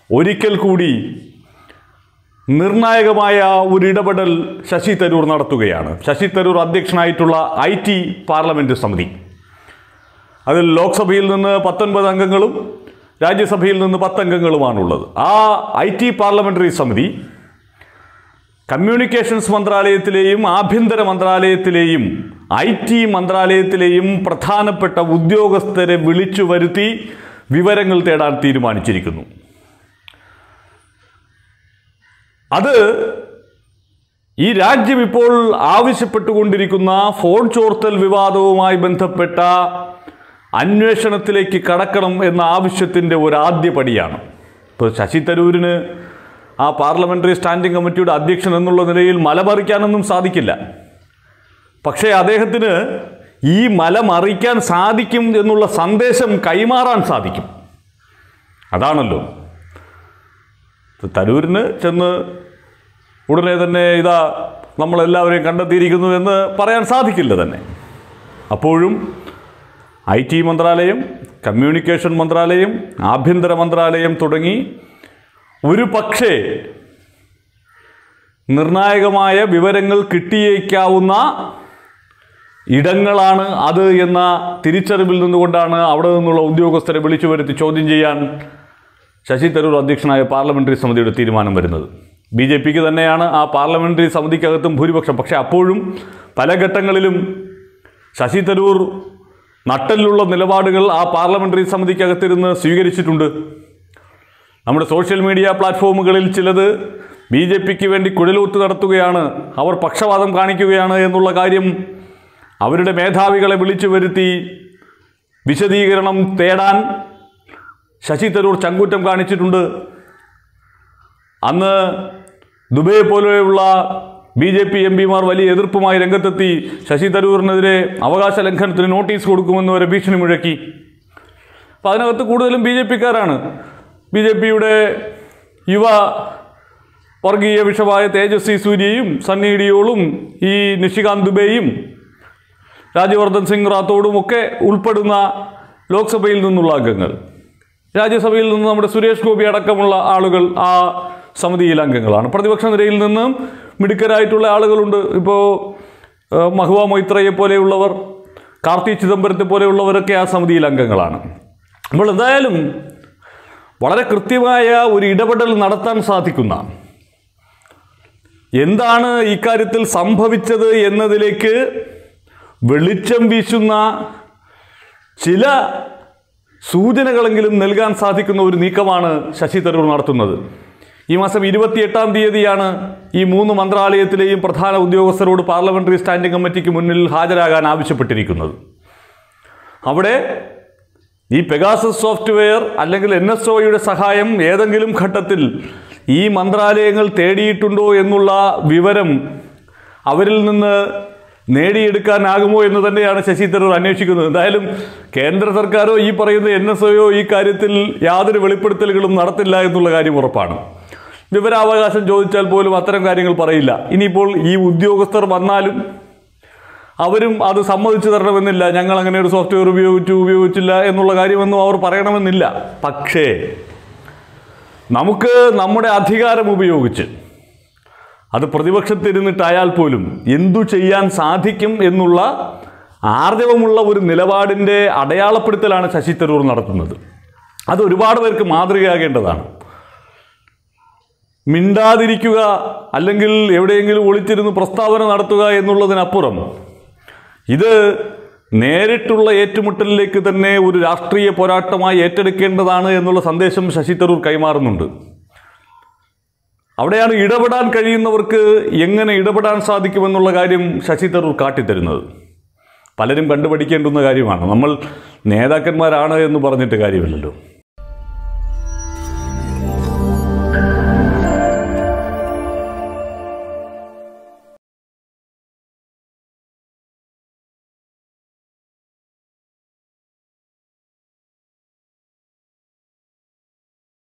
ഒരിക്കൽ കൂടി നിർണായകമായ ഒരു ഇടപെടൽ ശശി തരൂർ നടത്തുകയാണ് ശശി തരൂർ അധ്യക്ഷനായിട്ടുള്ള ഐ ടി പാർലമെൻറ്റ് സമിതി അതിൽ ലോക്സഭയിൽ നിന്ന് പത്തൊൻപത് അംഗങ്ങളും രാജ്യസഭയിൽ നിന്ന് പത്തംഗങ്ങളുമാണുള്ളത് ആ ഐ ടി പാർലമെൻ്ററി സമിതി കമ്മ്യൂണിക്കേഷൻസ് മന്ത്രാലയത്തിലെയും ആഭ്യന്തര മന്ത്രാലയത്തിലെയും ഐ ടി മന്ത്രാലയത്തിലെയും പ്രധാനപ്പെട്ട ഉദ്യോഗസ്ഥരെ വിളിച്ചു വരുത്തി വിവരങ്ങൾ തേടാൻ തീരുമാനിച്ചിരിക്കുന്നു അത് ഈ രാജ്യം ഇപ്പോൾ ആവശ്യപ്പെട്ടുകൊണ്ടിരിക്കുന്ന ഫോൺ ചോർത്തൽ വിവാദവുമായി ബന്ധപ്പെട്ട അന്വേഷണത്തിലേക്ക് കടക്കണം എന്ന ആവശ്യത്തിൻ്റെ ഒരു ആദ്യ പടിയാണ് ഇപ്പോൾ ശശി തരൂരിന് ആ പാർലമെൻ്ററി സ്റ്റാൻഡിംഗ് കമ്മിറ്റിയുടെ അധ്യക്ഷൻ എന്നുള്ള നിലയിൽ മലമറിക്കാനൊന്നും സാധിക്കില്ല പക്ഷേ അദ്ദേഹത്തിന് ഈ മല മറിക്കാൻ സാധിക്കും എന്നുള്ള സന്ദേശം കൈമാറാൻ സാധിക്കും അതാണല്ലോ തരൂരിന് ചെന്ന് ഉടനെ തന്നെ ഇതാ നമ്മളെല്ലാവരെയും കണ്ടെത്തിയിരിക്കുന്നു എന്ന് പറയാൻ സാധിക്കില്ല തന്നെ അപ്പോഴും ഐ ടി മന്ത്രാലയം കമ്മ്യൂണിക്കേഷൻ മന്ത്രാലയം ആഭ്യന്തര മന്ത്രാലയം തുടങ്ങി ഒരു പക്ഷേ നിർണായകമായ വിവരങ്ങൾ കിട്ടിയേക്കാവുന്ന ഇടങ്ങളാണ് അത് എന്ന തിരിച്ചറിവിൽ നിന്നുകൊണ്ടാണ് അവിടെ നിന്നുള്ള ഉദ്യോഗസ്ഥരെ വിളിച്ചു വരുത്തി ചോദ്യം ചെയ്യാൻ ശശി തരൂർ അധ്യക്ഷനായ പാർലമെൻ്ററി സമിതിയുടെ തീരുമാനം വരുന്നത് ബി ജെ പിക്ക് തന്നെയാണ് ആ പാർലമെൻ്ററി സമിതിക്കകത്തും ഭൂരിപക്ഷം പക്ഷേ അപ്പോഴും പല ഘട്ടങ്ങളിലും ശശി തരൂർ നട്ടലിലുള്ള നിലപാടുകൾ ആ പാർലമെൻ്ററി സമിതിക്കകത്തിരുന്ന് സ്വീകരിച്ചിട്ടുണ്ട് നമ്മുടെ സോഷ്യൽ മീഡിയ പ്ലാറ്റ്ഫോമുകളിൽ ചിലത് ബി ജെ പിക്ക് വേണ്ടി കുഴലൂത്ത് നടത്തുകയാണ് അവർ പക്ഷപാതം കാണിക്കുകയാണ് എന്നുള്ള കാര്യം അവരുടെ മേധാവികളെ വിളിച്ചു വരുത്തി വിശദീകരണം തേടാൻ ശശി തരൂർ ചങ്കൂറ്റം കാണിച്ചിട്ടുണ്ട് അന്ന് ദുബൈ പോലെയുള്ള ബി ജെ പി എം പിമാർ വലിയ എതിർപ്പുമായി രംഗത്തെത്തി ശശി തരൂരിനെതിരെ അവകാശ ലംഘനത്തിന് നോട്ടീസ് കൊടുക്കുമെന്ന് വരെ ഭീഷണി മുഴക്കി അപ്പം അതിനകത്ത് കൂടുതലും ബി ജെ പിക്കാരാണ് ബി ജെ പിയുടെ യുവ വർഗീയ വിഷമായ തേജസ്വി സൂര്യയും സണ്ണി ഡിയോളും ഈ നിഷികാന്ത് ദുബെയും രാജ്യവർദ്ധൻ സിംഗ് റാത്തോഡും ഒക്കെ ഉൾപ്പെടുന്ന ലോക്സഭയിൽ നിന്നുള്ള അംഗങ്ങൾ രാജ്യസഭയിൽ നിന്ന് നമ്മുടെ സുരേഷ് ഗോപി അടക്കമുള്ള ആളുകൾ ആ സമിതിയിൽ അംഗങ്ങളാണ് പ്രതിപക്ഷ നിരയിൽ നിന്നും മിടുക്കരായിട്ടുള്ള ആളുകളുണ്ട് ഇപ്പോൾ ഏഹ്, മഹുവ മൊയ്ത്രയെ പോലെയുള്ളവർ കാർത്തി ചിദംബരത്തെ പോലെയുള്ളവരൊക്കെ ആ സമിതിയിൽ അംഗങ്ങളാണ് അപ്പോൾ എന്തായാലും വളരെ കൃത്യമായ ഒരു ഇടപെടൽ നടത്താൻ സാധിക്കുന്ന എന്താണ് ഇക്കാര്യത്തിൽ സംഭവിച്ചത് എന്നതിലേക്ക് വെളിച്ചം വീശുന്ന ചില സൂചനകളെങ്കിലും നൽകാൻ സാധിക്കുന്ന ഒരു നീക്കമാണ് ശശി തരൂർ നടത്തുന്നത് ഈ മാസം ഇരുപത്തിയെട്ടാം തീയതിയാണ് ഈ മൂന്ന് മന്ത്രാലയത്തിലെയും പ്രധാന ഉദ്യോഗസ്ഥരോട് പാർലമെന്ററി സ്റ്റാൻഡിംഗ് കമ്മിറ്റിക്ക് മുന്നിൽ ഹാജരാകാൻ ആവശ്യപ്പെട്ടിരിക്കുന്നത് അവിടെ ഈ പെഗാസസ് സോഫ്റ്റ്വെയർ അല്ലെങ്കിൽ എൻ എസ് ഒയുടെ സഹായം ഏതെങ്കിലും ഘട്ടത്തിൽ ഈ മന്ത്രാലയങ്ങൾ തേടിയിട്ടുണ്ടോ എന്നുള്ള വിവരം അവരിൽ നിന്ന് നേടിയെടുക്കാനാകുമോ എന്ന് തന്നെയാണ് ശശി തരൂർ അന്വേഷിക്കുന്നത് എന്തായാലും കേന്ദ്ര സർക്കാരോ ഈ പറയുന്ന എൻ എസ് ഒയോ ഈ കാര്യത്തിൽ യാതൊരു വെളിപ്പെടുത്തലുകളും നടത്തില്ല എന്നുള്ള കാര്യം ഉറപ്പാണ് വിവരാവകാശം ചോദിച്ചാൽ പോലും അത്തരം കാര്യങ്ങൾ പറയില്ല ഇനിയിപ്പോൾ ഈ ഉദ്യോഗസ്ഥർ വന്നാലും അവരും അത് സമ്മതിച്ചു തരണമെന്നില്ല ഞങ്ങൾ അങ്ങനെ ഒരു സോഫ്റ്റ്വെയർ ഉപയോഗിച്ചു ഉപയോഗിച്ചില്ല എന്നുള്ള കാര്യമൊന്നും അവർ പറയണമെന്നില്ല പക്ഷേ നമുക്ക് നമ്മുടെ അധികാരം ഉപയോഗിച്ച് അത് പ്രതിപക്ഷത്തിരുന്നിട്ടായാൽ പോലും എന്തു ചെയ്യാൻ സാധിക്കും എന്നുള്ള ആർജവമുള്ള ഒരു നിലപാടിൻ്റെ അടയാളപ്പെടുത്തലാണ് ശശി തരൂർ നടത്തുന്നത് അത് ഒരുപാട് പേർക്ക് മാതൃകയാകേണ്ടതാണ് മിണ്ടാതിരിക്കുക അല്ലെങ്കിൽ എവിടെയെങ്കിലും ഒളിച്ചിരുന്ന് പ്രസ്താവന നടത്തുക എന്നുള്ളതിനപ്പുറം ഇത് നേരിട്ടുള്ള ഏറ്റുമുട്ടലിലേക്ക് തന്നെ ഒരു രാഷ്ട്രീയ പോരാട്ടമായി ഏറ്റെടുക്കേണ്ടതാണ് എന്നുള്ള സന്ദേശം ശശി തരൂർ കൈമാറുന്നുണ്ട് അവിടെയാണ് ഇടപെടാൻ കഴിയുന്നവർക്ക് എങ്ങനെ ഇടപെടാൻ സാധിക്കുമെന്നുള്ള കാര്യം ശശി തരൂർ കാട്ടിത്തരുന്നത് പലരും കണ്ടുപഠിക്കേണ്ടുന്ന കാര്യമാണ് നമ്മൾ നേതാക്കന്മാരാണ് എന്ന് പറഞ്ഞിട്ട് കാര്യമില്ലല്ലോ